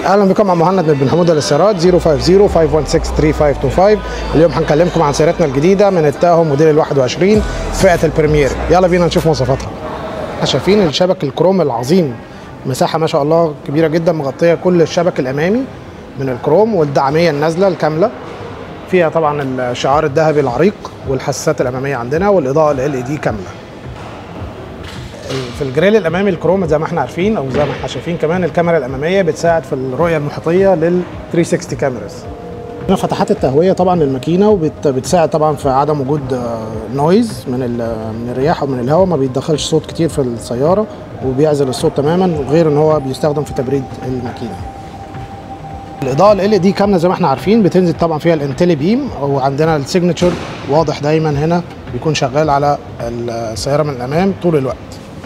اهلا بكم مع مهند من بن حموده للسيارات 050-516-3525 اليوم هنكلمكم عن سيارتنا الجديده من التاهو موديل ال 21 فئه البريمير يلا بينا نشوف مواصفاتها احنا شايفين الشبك الكروم العظيم مساحه ما شاء الله كبيره جدا مغطيه كل الشبك الامامي من الكروم والدعميه النازله الكامله فيها طبعا الشعار الذهبي العريق والحساسات الاماميه عندنا والاضاءه ال LED كامله في الجريل الامامي الكروم زي ما احنا عارفين او زي ما احنا شايفين كمان الكاميرا الاماميه بتساعد في الرؤيه المحيطيه لل 360 كاميراز هنا فتحات التهويه طبعا للماكينه وبتساعد طبعا في عدم وجود نويز من من الرياح او من الهواء ما بيتدخلش صوت كتير في السياره وبيعزل الصوت تماما غير ان هو بيستخدم في تبريد الماكينه الاضاءه ال دي كامله زي ما احنا عارفين بتنزل طبعا فيها الانتلي بيم وعندنا السيجنتشر واضح دايما هنا بيكون شغال على السياره من الامام طول الوقت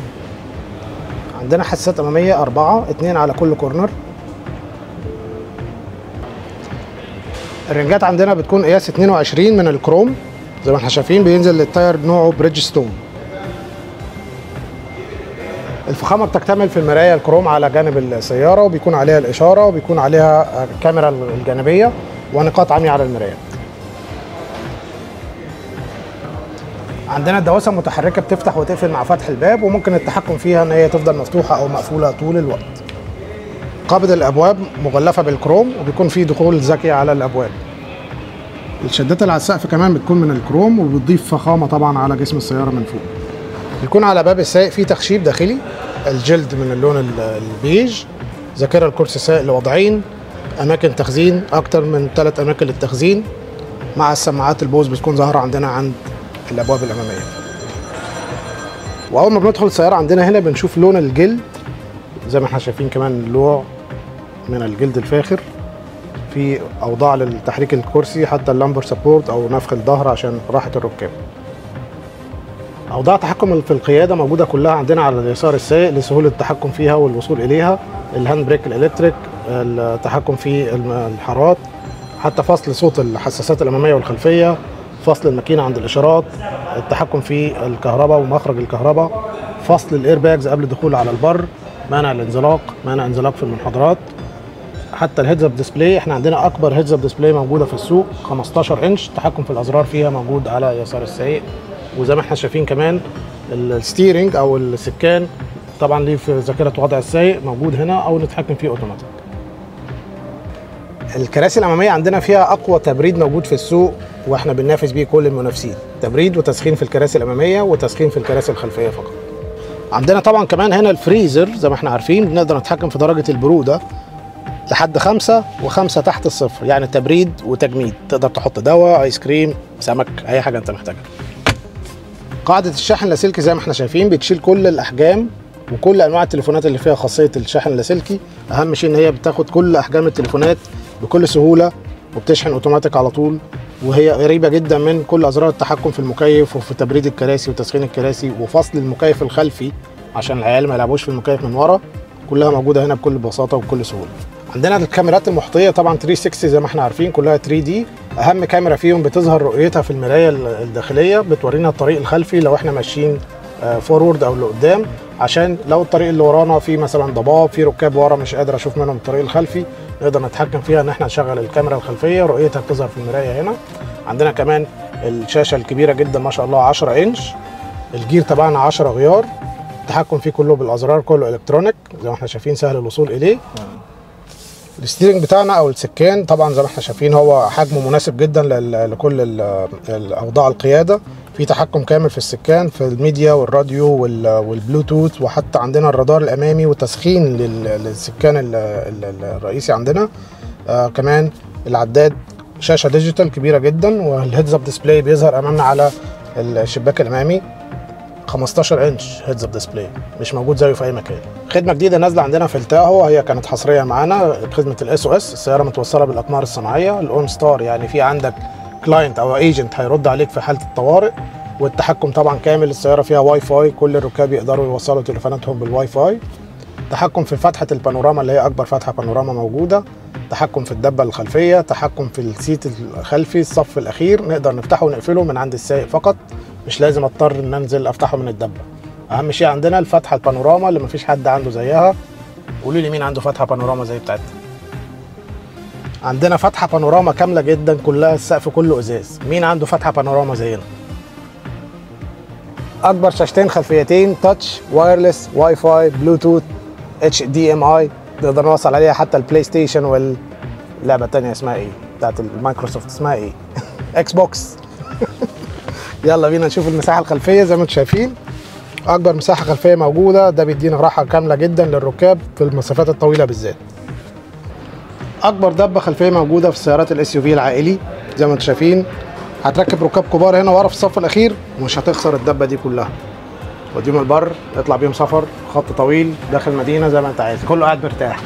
عندنا حساسات اماميه اربعه اتنين على كل كورنر الرنجات عندنا بتكون قياس 22 من الكروم زي ما احنا شايفين بينزل للتاير نوعه بريدج ستون الفخامه بتكتمل في المرايه الكروم على جانب السياره وبيكون عليها الاشاره وبيكون عليها الكاميرا الجانبيه ونقاط عمياء على المرايات عندنا دواسه متحركه بتفتح وتقفل مع فتح الباب وممكن التحكم فيها ان هي تفضل مفتوحه او مقفوله طول الوقت قابض الابواب مغلفه بالكروم وبيكون في دخول ذكي على الابواب الشدات اللي على السقف كمان بتكون من الكروم وبتضيف فخامه طبعا على جسم السياره من فوق بيكون على باب السائق في تخشيب داخلي الجلد من اللون البيج ذاكره الكرسي السائق لوضعين اماكن تخزين اكتر من ثلاث اماكن للتخزين مع السماعات البوز بتكون ظاهره عندنا عند الابواب الاماميه واول ما بندخل السياره عندنا هنا بنشوف لون الجلد زي ما احنا شايفين كمان اللوع من الجلد الفاخر في اوضاع للتحريك الكرسي حتى اللامبر سبورت او نفخ الظهر عشان راحه الركاب اوضاع تحكم في القياده موجوده كلها عندنا على يسار السائق لسهوله التحكم فيها والوصول اليها الهاند بريك الالكتريك التحكم في الحارات حتى فصل صوت الحساسات الاماميه والخلفيه فصل الماكينه عند الاشارات التحكم في الكهرباء ومخرج الكهرباء فصل الايرباجز قبل الدخول على البر منع الانزلاق منع انزلاق في المنحدرات حتى الهيدز اب ديسبلاي احنا عندنا اكبر هيدز اب ديسبلاي موجوده في السوق 15 انش التحكم في الازرار فيها موجود على يسار السائق وزي ما احنا شايفين كمان الستيرنج او السكان طبعا ليه في ذاكره وضع السائق موجود هنا او نتحكم فيه اوتوماتيك الكراسي الاماميه عندنا فيها اقوى تبريد موجود في السوق واحنا بننافس بيه كل المنافسين تبريد وتسخين في الكراسي الاماميه وتسخين في الكراسي الخلفيه فقط عندنا طبعا كمان هنا الفريزر زي ما احنا عارفين بنقدر نتحكم في درجه البروده لحد خمسة وخمسة تحت الصفر يعني تبريد وتجميد تقدر تحط دواء ايس كريم سمك اي حاجه انت محتاجها قاعده الشاحن اللاسلكي زي ما احنا شايفين بتشيل كل الاحجام وكل انواع التليفونات اللي فيها خاصيه الشاحن اللاسلكي اهم شيء ان هي بتاخد كل احجام التليفونات بكل سهوله وبتشحن اوتوماتيك على طول وهي قريبه جدا من كل ازرار التحكم في المكيف وفي تبريد الكراسي وتسخين الكراسي وفصل المكيف الخلفي عشان العيال ما يلعبوش في المكيف من ورا كلها موجوده هنا بكل بساطه وبكل سهوله عندنا الكاميرات المحيطيه طبعا 360 زي ما احنا عارفين كلها 3 دي اهم كاميرا فيهم بتظهر رؤيتها في المرايه الداخليه بتورينا الطريق الخلفي لو احنا ماشيين فورورد او لقدام عشان لو الطريق اللي ورانا فيه مثلا ضباب في ركاب ورا مش قادر اشوف منهم الطريق الخلفي نقدر نتحكم فيها ان احنا نشغل الكاميرا الخلفيه رؤيتها بتظهر في المرايه هنا عندنا كمان الشاشه الكبيره جدا ما شاء الله 10 انش الجير تبعنا 10 غيار التحكم فيه كله بالازرار كله الكترونيك زي ما احنا شايفين سهل الوصول اليه الستيرنج بتاعنا او السكان طبعا زي ما احنا شايفين هو حجمه مناسب جدا لكل الاوضاع القياده في تحكم كامل في السكان في الميديا والراديو والبلوتوث وحتى عندنا الرادار الامامي وتسخين للسكان الرئيسي عندنا آه كمان العداد شاشه ديجيتال كبيره جدا والهيدز اب ديسبلاي بيظهر امامنا على الشباك الامامي 15 انش هيدز اب ديسبلاي مش موجود زيه في اي مكان خدمه جديده نازله عندنا في التاهو هي كانت حصريه معانا خدمه الاس او اس السياره متوصله بالاقمار الصناعيه الاون ستار يعني في عندك كلاينت او ايجنت هيرد عليك في حاله الطوارئ والتحكم طبعا كامل السياره فيها واي فاي كل الركاب يقدروا يوصلوا تليفوناتهم بالواي فاي تحكم في فتحه البانوراما اللي هي اكبر فتحه بانوراما موجوده تحكم في الدبه الخلفيه تحكم في السيت الخلفي الصف الاخير نقدر نفتحه ونقفله من عند السائق فقط مش لازم اضطر ان انزل افتحه من الدبه اهم شيء عندنا الفتحه البانوراما اللي مفيش حد عنده زيها قولوا لي مين عنده فتحه بانوراما زي بتاعتنا عندنا فتحه بانوراما كامله جدا كلها السقف كله ازاز مين عنده فتحه بانوراما زينا اكبر شاشتين خلفيتين تاتش وايرلس واي فاي بلوتوث اتش دي ام اي نقدر نوصل عليها حتى البلاي ستيشن واللعبه التانية اسمها ايه بتاعت المايكروسوفت اسمها ايه اكس بوكس يلا بينا نشوف المساحه الخلفيه زي ما انتم شايفين اكبر مساحه خلفيه موجوده ده بيدينا راحه كامله جدا للركاب في المسافات الطويله بالذات اكبر دبه خلفيه موجوده في السيارات الاس يو في العائلي زي ما انتم شايفين هتركب ركاب كبار هنا ورا في الصف الاخير ومش هتخسر الدبه دي كلها وديهم البر اطلع بيهم سفر خط طويل داخل المدينه زي ما انت عايز كله قاعد مرتاح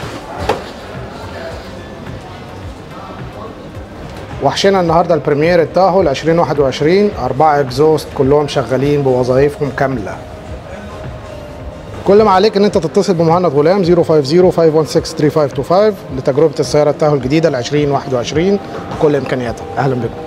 وحشنا النهارده البريمير التاهل 2021 أربعة اكزوست كلهم شغالين بوظائفهم كاملة كل ما عليك ان انت تتصل بمهند غلام 050 516 3525 لتجربة السيارة التاهل الجديدة ل 2021 بكل امكانياتها اهلا بكم